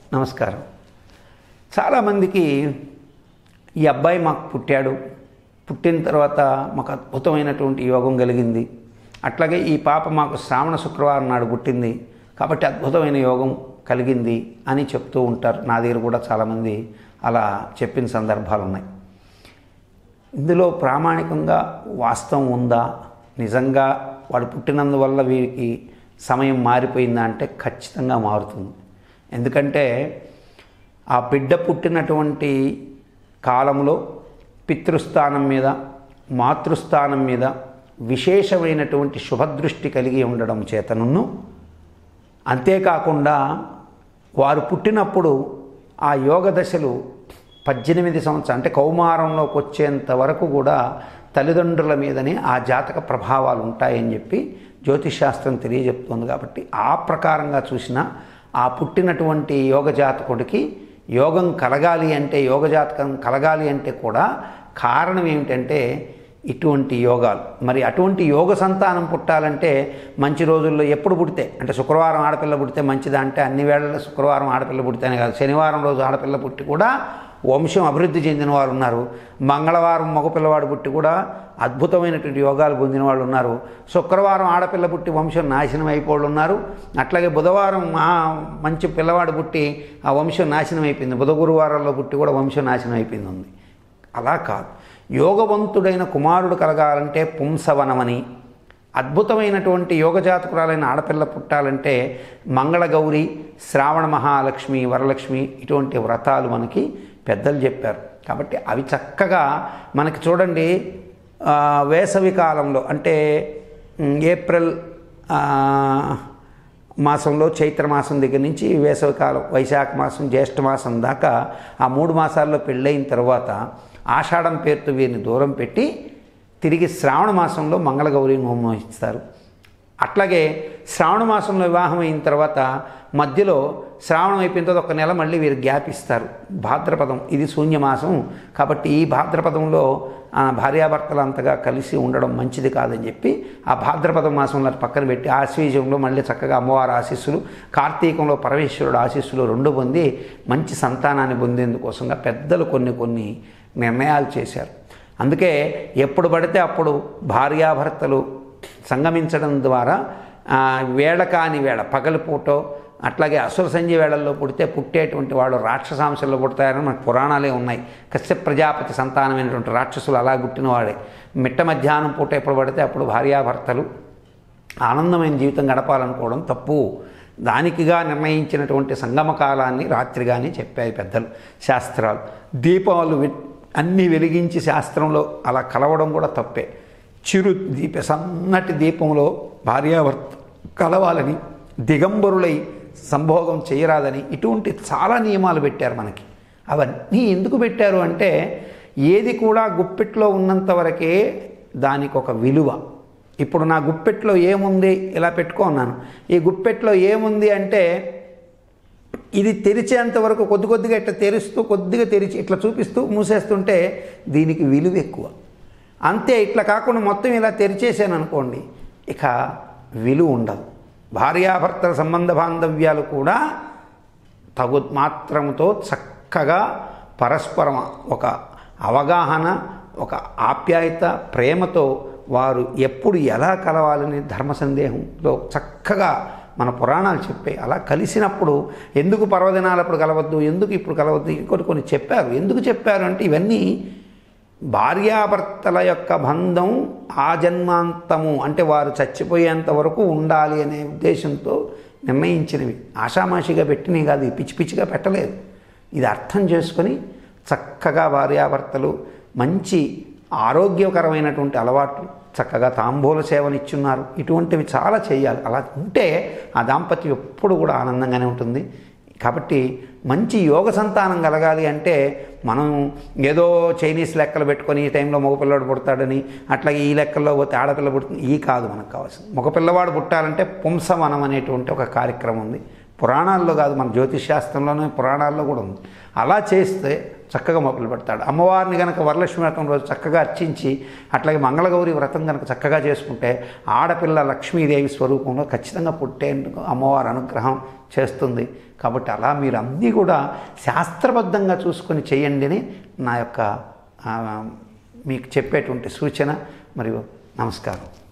నమస్కారం చాలామందికి ఈ అబ్బాయి మాకు పుట్టాడు పుట్టిన తర్వాత మాకు అద్భుతమైనటువంటి యోగం కలిగింది అట్లాగే ఈ పాప మాకు శ్రావణ శుక్రవారం నాడు పుట్టింది కాబట్టి అద్భుతమైన యోగం కలిగింది అని చెప్తూ ఉంటారు నా దగ్గర కూడా చాలామంది అలా చెప్పిన సందర్భాలు ఉన్నాయి ఇందులో ప్రామాణికంగా వాస్తవం ఉందా నిజంగా వాడు పుట్టినందువల్ల వీరికి సమయం మారిపోయిందా అంటే ఖచ్చితంగా మారుతుంది ఎందుకంటే ఆ బిడ్డ పుట్టినటువంటి కాలంలో పితృస్థానం మీద మాతృస్థానం మీద విశేషమైనటువంటి శుభదృష్టి కలిగి ఉండడం చేతనును అంతేకాకుండా వారు పుట్టినప్పుడు ఆ యోగ దశలు పద్దెనిమిది సంవత్సరాలు అంటే కౌమారంలోకి వచ్చేంత వరకు కూడా తల్లిదండ్రుల మీదనే ఆ జాతక ప్రభావాలు ఉంటాయని చెప్పి జ్యోతిషాస్త్రం తెలియజెప్తుంది కాబట్టి ఆ ప్రకారంగా చూసిన ఆ పుట్టినటువంటి యోగ జాతకుడికి యోగం కలగాలి అంటే యోగ జాతకం కలగాలి అంటే కూడా కారణం ఏమిటంటే ఇటువంటి యోగాలు మరి అటువంటి యోగ సంతానం పుట్టాలంటే మంచి రోజుల్లో ఎప్పుడు పుడితే అంటే శుక్రవారం ఆడపిల్ల పుడితే మంచిదా అంటే అన్ని వేళల్లో శుక్రవారం ఆడపిల్ల పుడితేనే కాదు శనివారం రోజు ఆడపిల్ల పుట్టి కూడా వంశం అభివృద్ధి చెందిన వారు ఉన్నారు మంగళవారం మగపిల్లవాడు పుట్టి కూడా అద్భుతమైనటువంటి యోగాలు పొందిన వాళ్ళు ఉన్నారు శుక్రవారం ఆడపిల్ల పుట్టి వంశం నాశనం అయిపోళ్ళు ఉన్నారు అట్లాగే బుధవారం మా మంచి పిల్లవాడు పుట్టి ఆ వంశం నాశనం అయిపోయింది బుధ గురువారంలో పుట్టి కూడా వంశం నాశనం అయిపోయింది ఉంది అలా కాదు యోగవంతుడైన కుమారుడు కలగాలంటే పుంసవనమని అద్భుతమైనటువంటి యోగజాతకురాలైన ఆడపిల్ల పుట్టాలంటే మంగళగౌరి శ్రావణ మహాలక్ష్మి వరలక్ష్మి ఇటువంటి వ్రతాలు మనకి పెద్దలు చెప్పారు కాబట్టి అవి చక్కగా మనకి చూడండి ఆ, వేసవి కాలంలో అంటే ఉమ్, ఏప్రిల్ ఆ, మాసంలో చైత్ర మాసం దగ్గర నుంచి వేసవికాలం వైశాఖ మాసం జ్యేష్ఠ మాసం దాకా ఆ మూడు మాసాల్లో పెళ్ళైన తర్వాత ఆషాఢం పేరుతో వీరిని దూరం పెట్టి తిరిగి శ్రావణ మాసంలో మంగళగౌరి హోమం ఇస్తారు అట్లాగే శ్రావణ మాసంలో వివాహం అయిన తర్వాత మధ్యలో శ్రావణం అయిపోయిన తర్వాత ఒక నెల మళ్ళీ వీరు గ్యాప్ ఇస్తారు భాద్రపదం ఇది శూన్యమాసం కాబట్టి ఈ భాద్రపదంలో ఆ భార్యాభర్తలు అంతగా కలిసి ఉండడం మంచిది కాదని చెప్పి ఆ భాద్రపద మాసంలో పక్కన పెట్టి ఆశ్వీజంలో మళ్ళీ చక్కగా అమ్మవారి ఆశీస్సులు కార్తీకంలో పరమేశ్వరుడు ఆశీస్సులు రెండు పొంది మంచి సంతానాన్ని పొందేందుకోసంగా పెద్దలు కొన్ని కొన్ని నిర్ణయాలు చేశారు అందుకే ఎప్పుడు పడితే అప్పుడు భార్యాభర్తలు సంగమించడం ద్వారా ఆ, వేళ కాని వేళ పగలిపూటో అట్లాగే అసుర సంధ్య వేళల్లో పుడితే పుట్టేటువంటి వాళ్ళు రాక్షసాంశంలో పుడతారని మనకు పురాణాలే ఉన్నాయి కశ్యప ప్రజాపతి సంతానమైనటువంటి రాక్షసులు అలా పుట్టిన వాడే మిట్ట మధ్యాహ్నం పూట ఎప్పుడు పడితే అప్పుడు భార్యాభర్తలు ఆనందమైన జీవితం గడపాలనుకోవడం తప్పు దానికిగా నిర్ణయించినటువంటి సంగమ కాలాన్ని రాత్రిగానే చెప్పాయి పెద్దలు శాస్త్రాలు దీపాలు వె- అన్నీ వెలిగించి శాస్త్రంలో అలా కలవడం కూడా తప్పే చిరు దీప సన్నటి దీపంలో భార్యాభర్త కలవాలని దిగంబరులై సంభోగం చేయరాదని ఇటువంటి చాలా నియమాలు పెట్టారు మనకి అవన్నీ ఎందుకు పెట్టారు అంటే ఏది కూడా గుప్పెట్లో ఉన్నంత వరకే దానికి ఒక విలువ ఇప్పుడు నా గుప్పెట్లో ఏముంది ఇలా పెట్టుకున్నాను ఈ గుప్పెట్లో ఏముంది అంటే ఇది తెరిచేంత వరకు కొద్ది కొద్దిగా ఇట్లా తెరుస్తూ కొద్దిగా తెరిచి ఇట్లా చూపిస్తూ మూసేస్తుంటే దీనికి విలువ ఎక్కువ అంతే ఇట్లా కాకుండా మొత్తం ఇలా తెరిచేసాను అనుకోండి ఇక విలువ ఉండదు భార్యాభర్తల సంబంధ బాంధవ్యాలు కూడా తగు మాత్రముతో చక్కగా పరస్పరం ఒక అవగాహన ఒక ఆప్యాయత ప్రేమతో వారు ఎప్పుడు ఎలా కలవాలని ధర్మ సందేహంలో చక్కగా మన పురాణాలు చెప్పాయి అలా కలిసినప్పుడు ఎందుకు పర్వదినాలప్పుడు కలవద్దు ఎందుకు ఇప్పుడు కలవద్దు ఇంకొన్ని కొన్ని చెప్పారు ఎందుకు చెప్పారు అంటే ఇవన్నీ భార్యాభర్తల యొక్క బంధం ఆ జన్మాంతము అంటే వారు చచ్చిపోయేంత వరకు ఉండాలి అనే ఉద్దేశంతో నిర్ణయించినవి ఆషామాషిగా పెట్టినవి కాదు ఇది పిచ్చి పిచ్చిగా పెట్టలేదు ఇది అర్థం చేసుకొని చక్కగా భార్యాభర్తలు మంచి ఆరోగ్యకరమైనటువంటి అలవాట్లు చక్కగా తాంబూల సేవనిచ్చున్నారు ఇటువంటివి చాలా చేయాలి అలా ఉంటే ఆ దాంపత్యం ఎప్పుడు కూడా ఆనందంగానే ఉంటుంది కాబట్టి మంచి యోగ సంతానం కలగాలి అంటే మనం ఏదో చైనీస్ లెక్కలు పెట్టుకొని ఈ టైంలో మగపిల్లవాడు పుడతాడని అట్లాగే ఈ లెక్కల్లో పోతే ఆడపిల్ల పుడుతుంది ఈ కాదు మనకు కావాల్సింది మగపిల్లవాడు పుట్టాలంటే పుంసవనం అనేటువంటి ఒక కార్యక్రమం ఉంది పురాణాల్లో కాదు మన జ్యోతిష్ శాస్త్రంలోనే పురాణాల్లో కూడా ఉంది అలా చేస్తే చక్కగా మొదలు పెడతాడు అమ్మవారిని కనుక వరలక్ష్మి వ్రతం రోజు చక్కగా అర్చించి అట్లాగే మంగళగౌరి వ్రతం కనుక చక్కగా చేసుకుంటే ఆడపిల్ల లక్ష్మీదేవి స్వరూపంలో ఖచ్చితంగా పుట్టేందుకు అమ్మవారి అనుగ్రహం చేస్తుంది కాబట్టి అలా మీరు అన్నీ కూడా శాస్త్రబద్ధంగా చూసుకొని చేయండి అని నా యొక్క ఆ, మీకు చెప్పేటువంటి సూచన మరియు నమస్కారం